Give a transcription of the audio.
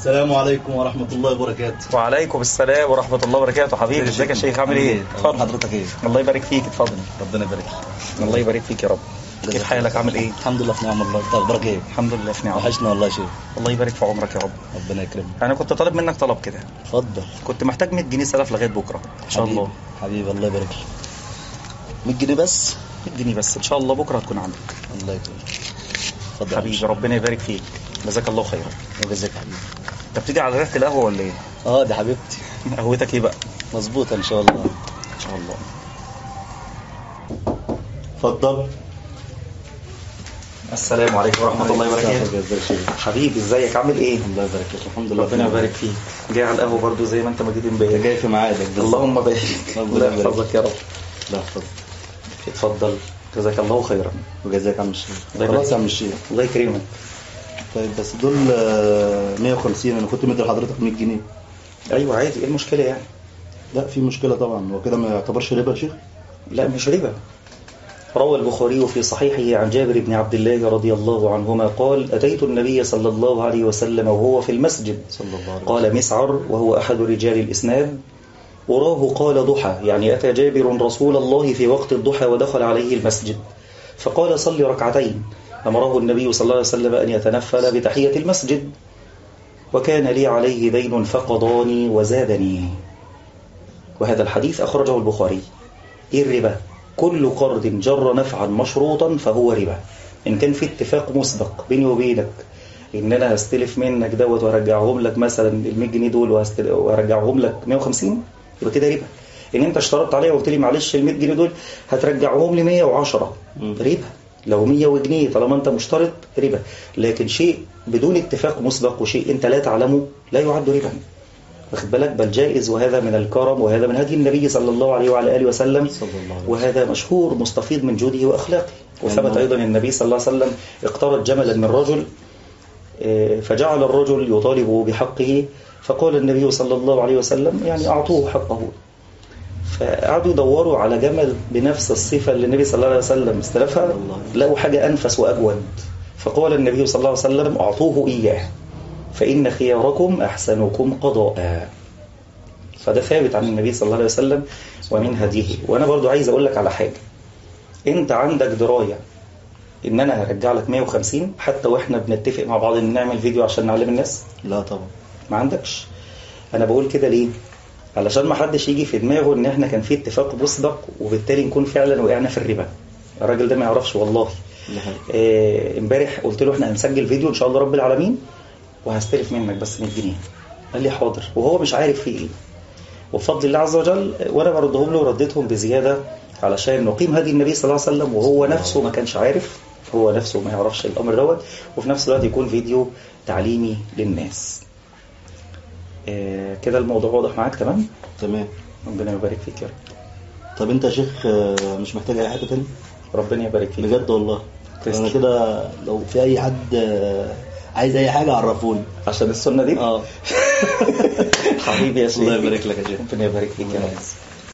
السلام عليكم ورحمة الله وبركاته وعليكم السلام ورحمة الله وبركاته حبيبي ازيك يا شيخ عامل ايه؟ اتفضل حضرتك ايه؟ الله يبارك فيك اتفضل ربنا يبارك فيك الله يبارك فيك يا رب كيف حالك عامل ايه؟ الحمد لله في نعم الله انت اخبارك ايه؟ الحمد لله في نعم وحشنا والله يا شيخ الله يبارك في عمرك يا رب ربنا يكرمك انا كنت طالب منك طلب كده اتفضل كنت محتاج 100 جنيه سلف لغايه بكره ان شاء الله حبيبي حبيبي الله يبارك لك 100 جنيه بس 100 جنيه بس ان شاء الله بكره هتكون عندك الله يكرمك اتفضل يا حبيبي ربنا يبارك فيك جزاك الله خيرا باشا. وجزاك يا حبيبي انت بتيجي على ريحه القهوه ولا ايه؟ اه دي حبيبتي قهوتك ايه بقى؟ مظبوطة ان شاء الله ان شاء الله اتفضل السلام عليكم ورحمه الله وبركاته حبيبي ازيك عامل ايه؟ الله يبارك لك الحمد لله ربنا يبارك فيك جاي على القهوه برضو زي ما انت ما جيت انت امبارح جاي في ميعادك بالظبط. اللهم بارك ربنا الله يبارك. يحفظك يا رب لا اتفضل اتفضل جزاك الله خيرا وجزاك يا عم الشيخ الله يبارك خلاص يا عم الشيخ الله يكرمك طيب بس دول آه، 150 انا كنت مدي لحضرتك 100 جنيه ايوه عادي ايه المشكله يعني لا في مشكلة طبعا هو كده ما يعتبرش ربا يا شيخ لا مش ربا روى البخاري في صحيحه عن جابر بن عبد الله رضي الله عنهما قال أتيت النبي صلى الله عليه وسلم وهو في المسجد صلى الله عليه وسلم قال مسعر وهو أحد رجال الإسناد وراه قال ضحى يعني أتى جابر رسول الله في وقت الضحى ودخل عليه المسجد فقال صل ركعتين أمره النبي صلى الله عليه وسلم أن يتنفل بتحية المسجد وكان لي عليه دين فقضاني وزادني وهذا الحديث أخرجه البخاري إيه الربا؟ كل قرض جر نفعا مشروطا فهو ربا إن كان في اتفاق مسبق بيني وبينك إن أنا هستلف منك دوت وأرجعهم لك مثلا ال 100 جنيه دول وهستل- وأرجعهم لك 150 يبقى كده ربا إن أنت اشترطت عليا وقلت لي معلش ال 100 جنيه دول هترجعهم لي 110 مم. ربا لو 100 وجنيه طالما أنت مشترط ربا لكن شيء بدون اتفاق مسبق وشيء أنت لا تعلمه لا يعد ربا واخد بالك بل جائز وهذا من الكرم وهذا من هدي النبي صلى الله عليه وعلى اله وسلم صلى الله عليه وسلم. وهذا مشهور مستفيض من جوده واخلاقه وثبت الله. ايضا النبي صلى الله عليه وسلم اقترض جملا من رجل آه، فجعل الرجل يطالب بحقه فقال النبي صلى الله عليه وسلم يعني اعطوه حقه فقعدوا يدوروا على جمل بنفس الصفه اللي النبي صلى الله عليه وسلم استلفها الله. لقوا حاجه انفس واجود فقال النبي صلى الله عليه وسلم اعطوه اياه فإن خياركم أحسنكم قضاء فده ثابت عن النبي صلى الله عليه وسلم ومن هديه وأنا برضو عايز أقول لك على حاجة أنت عندك دراية إن أنا هرجع لك 150 حتى وإحنا بنتفق مع بعض إن نعمل فيديو عشان نعلم الناس لا طبعا ما عندكش أنا بقول كده ليه علشان ما حدش يجي في دماغه إن إحنا كان في اتفاق مسبق وبالتالي نكون فعلا وقعنا في الربا الراجل ده ما يعرفش والله ده حقيقي. آه، امبارح قلت له احنا هنسجل فيديو ان شاء الله رب العالمين وهستلف منك بس 100 جنيه قال لي حاضر وهو مش عارف في ايه وبفضل الله عز وجل آه، وانا بردهم له ورديتهم بزياده علشان نقيم هدي النبي صلى الله عليه وسلم وهو نفسه ما كانش عارف هو نفسه ما يعرفش الامر دوت وفي نفس الوقت يكون فيديو تعليمي للناس آه، كده الموضوع واضح معاك تمام تمام ربنا يبارك فيك يا رب طب انت يا شيخ آه، مش محتاج اي حاجة تاني ربنا يبارك فيك بجد والله تسلم. انا كده لو في اي حد آه، عايز اي حاجة عرفوني عشان السنه دي اه حبيبي يا شيخ الله يبارك لك يا شيخ ربنا يبارك فيك يا رب